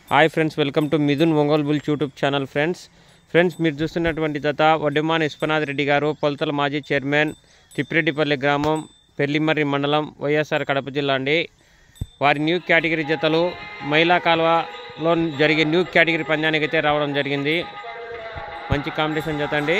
Hi friends welcome to Mithun Ongole bulls YouTube channel friends friends మీరు చూస్తున్నటువంటి జత వడ్డెమాన్ విశ్వనాథ్ రెడ్డి గారు పొలతల మాజీ చైర్మన్ తిప్పిరెడ్డిపల్లి గ్రామం పెళ్లిమర్రి మండలం వైఎస్ఆర్ కడప జిల్లా అండి వారి న్యూ కేటగిరీ జతలు మహిళా కాలువలో జరిగే న్యూ కేటగిరీ పందానికి అయితే రావడం జరిగింది మంచి కాంపిటీషన్ జత అండి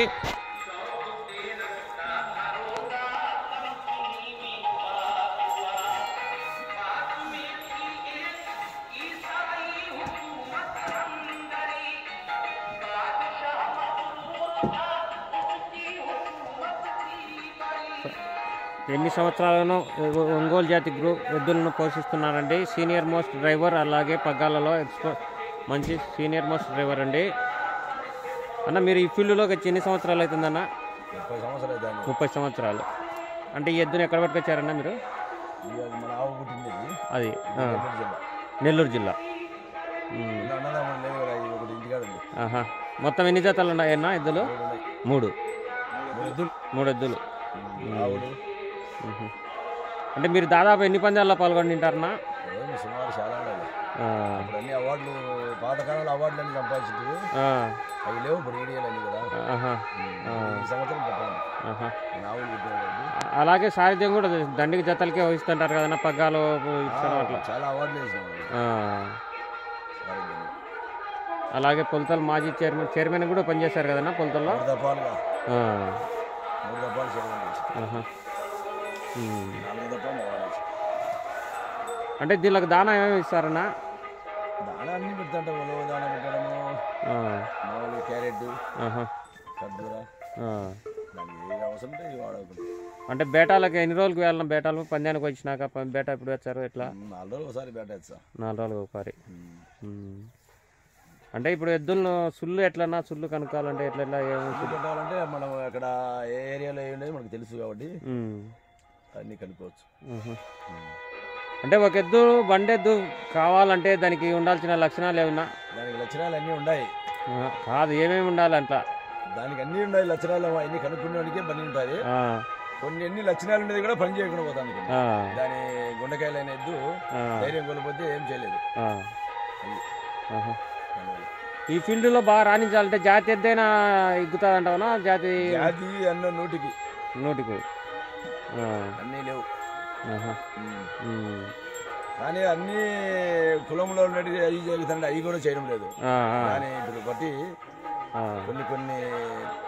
ఎన్ని సంవత్సరాలను ఒంగోలు జాతి గ్రూప్ ఎద్దులను పోషిస్తున్నారండి సీనియర్ మోస్ట్ డ్రైవర్ అలాగే పగ్గాలలో ఎక్స్పో మంచి సీనియర్ మోస్ట్ డ్రైవర్ అండి అన్న మీరు ఈ ఫీల్డ్లోకి వచ్చి ఎన్ని సంవత్సరాలు అవుతుందన్న ముప్పై సంవత్సరాలు దాన్ని ముప్పై సంవత్సరాలు అంటే ఈ ఎద్దును ఎక్కడ పట్టుకొచ్చారన్న మీరు ఇది అది మన ఆవు పుట్టింది ఇది. అది ఆ, నెల్లూరు జిల్లా నెల్లూరు జిల్లా ఉమ్, ఇలా అన్నదమ్ములు లేదు కదా ఇది ఒకటి ఇంటికాడ ఉంది ఆహా మొత్తం ఎన్ని జతలు ఉన్నాయన్న ఎద్దులు మూడు ఉన్నాయి. మూడు మూడు ఎద్దులు మూడు ఎద్దులు ఆవులు ఉహు. అంటే మీరు దాదాపు ఎన్ని పందాల్లో పాల్గొంటుంటారన్నా ఏమి సుమారు చాలా ఉండాలి ఆ, ఇప్పుడు అన్ని అవార్డులు పాతకాలంలో అవార్డులు అన్ని సంపాదించింది ఆ, అవి లేవు ఇప్పుడు ఈడియాలు అన్ని కదా ఆహా, ఈ సంవత్సరం పెట్టాలి ఆహా. మన ఆవులు పుట్టినప్పుడు అలాగే సారథ్యం కూడా దండికి జతలకే వహిస్తుంటారు కదన్నా పగ్గాలు ఇస్తారు అట్లా చాలా అవార్డులు వేసినాం ఆ, సారథ్యం. అలాగే పొలతలు మాజీ చైర్మన్ చైర్మన్ కూడా పనిచేశారు కదన్నా పొలతల్లో మూడు దప్పాలుగా ఆ, మూడు దప్పాలు చేయడం ఆహా. ఉమ్. నాలుగు దప్పాలు అవార్డు వేసి. అంటే దీనికి దానా ఏమేమి ఇస్తారన్నా దానా అన్ని పెడతాంటే ఉలవ దానా పెట్టడము ఆ, మామూలు క్యారెట్ ఆహా, ఖర్జూర ఆ. దానికి ఏది అవసరం ఉంటే ఇవి వాడుకుంటాం అంటే బేటాలకి ఎన్ని రోజులకు వెళ్ళిన బేటాలు పందానికి వచ్చినాక ప- బేటా ఎప్పుడు వచ్చారు ఎట్లా నాలుగు రోజులు ఒకసారి పెట్టేస్తా నాలుగు రోజులకు ఒకసారి ఉమ్. అంటే ఇప్పుడు ఎద్దులను సుళ్ళు ఎట్లన్నా సుళ్ళు కనుక్కోవాలంటే ఎట్లా ఎట్లా ఏమి ఇది పెట్టాలంటే మనం అక్కడ ఏ ఏరియాలో ఏ ఉండేది మనకు తెలుసు కాబట్టి ఉమ్. అన్నీ కనుక్కోవచ్చు ఉహు. అంటే ఒక ఎద్దు బండెద్దు కావాలంటే దానికి ఉండాల్సిన లక్షణాలు ఏమన్నా దానికి లక్షణాలు అన్నీ ఉన్నాయి ఆ, కాదు ఏమేమి ఉండాలంట దానికి అన్నీ ఉన్నాయి లక్షణాలు అన్ని కనుక్కునేవాడికే పని ఉంటుంది ఆ, కొన్ని ఎన్ని లక్షణాలు ఉండేది కూడా పని చేయకుండా పోతానికి ఆ, దాని గుండెకాయలు అయిన ఎద్దు ఆ, ధైర్యం కోల్పోతే ఏం చేయలేదు ఆ. అది ఆహా. దానివల్ల. ఈ ఫీల్డ్లో బాగా రాణించాలంటే జాతి ఎద్దైనా ఇగ్గుతుందంటావునా జాతి జాతి అన్న నూటికి నోటికి ఆ, అన్నీ లేవు ఆహా. ఉమ్. ఉమ్. కానీ అన్ని కులంలో ఉన్నట్టు అవి జరుగుతుంటే అవి కూడా చేయడం లేదు ఆ, ఆ, కానీ ఇప్పుడు బట్టి ఆ. కొన్ని కొన్ని